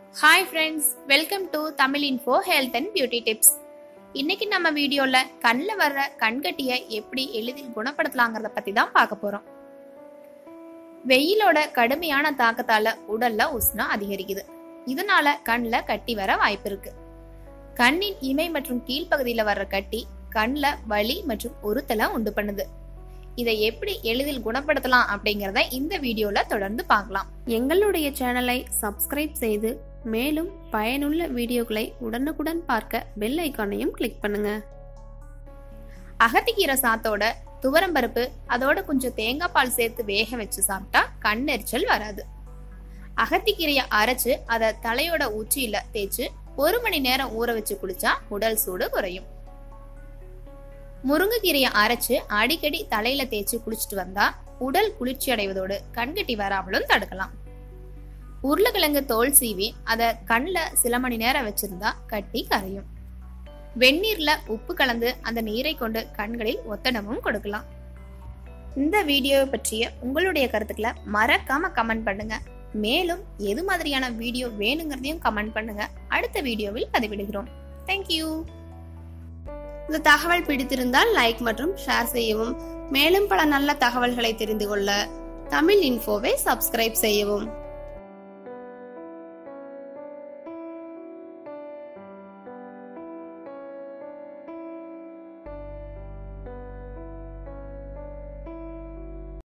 hi friends welcome to Tamil info health and beauty tips இன்னைக்கு நம்ம வீடியோல கண்ணில் வர்ற கண்கட்டியை எப்படி எளிதில் குணப்படுத்தலாங்கிறத பத்தி தான் பார்க்க போறோம் வெயிலோட கடுமையான தாக்கத்தால உடல்ல உஷ்ணம் அதிகரிக்குது இதனால கண்ணில் கட்டி வர வாய்ப்பு இருக்கு கண்ணின் இமை மற்றும் கீழ்ப்பகுதியில வர்ற கட்டி கண்ணில் வலி மற்றும் உறுத்தலை உண்டு பண்ணுது இதை எப்படி எளிதில் குணப்படுத்தலாம் அப்படிங்கறத இந்த வீடியோல தொடர்ந்து பார்க்கலாம் எங்களுடைய சேனலை சப்ஸ்கிரைப் செய்து மேலும் பயனுள்ள வீடியோக்களை உடனுக்குடன் பார்க்க பெல் ஐக்கானையும் கிளிக் பண்ணுங்க அகத்திக்கீரை சாத்தோட துவரம்பருப்பு அதோட கொஞ்சம் தேங்காய் பால் சேர்த்து வேக வச்சு சாப்பிட்டா கண் எரிச்சல் வராது அகத்திக்கீரையை அரைச்சு அதை தலையோட உச்சியில தேய்ச்சு ஒரு மணி நேரம் ஊற வச்சு குளிச்சா உடல் சூடு குறையும் முருங்கைக்கீரையை அரைச்சு அடிக்கடி தலையில தேய்ச்சி குளிச்சுட்டு வந்தா உடல் குளிர்ச்சி அடைவதோடு கண்கட்டி வராமலும் தடுக்கலாம் உருளைக்கிழங்கு தோல் சீவி அதை கண்ணில் சில மணி நேரம் வச்சிருந்தா கட்டி கரையும் வெந்நீர்ல உப்பு கலந்து அந்த நீரை கொண்டு கண்களில் ஒத்தடமும் கொடுக்கலாம் இந்த வீடியோவை பற்றிய உங்களுடைய கருத்துக்களை மறக்காம கமெண்ட் பண்ணுங்க மேலும் எது மாதிரியான வீடியோ வேணுங்கிறதையும் கமெண்ட் பண்ணுங்க அடுத்த வீடியோவில் பதிவிடுகிறோம் தேங்க்யூ இந்த தகவல் பிடித்திருந்தால் லைக் மற்றும் ஷேர் செய்யவும் மேலும் பல நல்ல தகவல்களை தெரிந்து கொள்ள தமிழ் இன்ஃபோவை சப்ஸ்கிரைப் செய்யவும்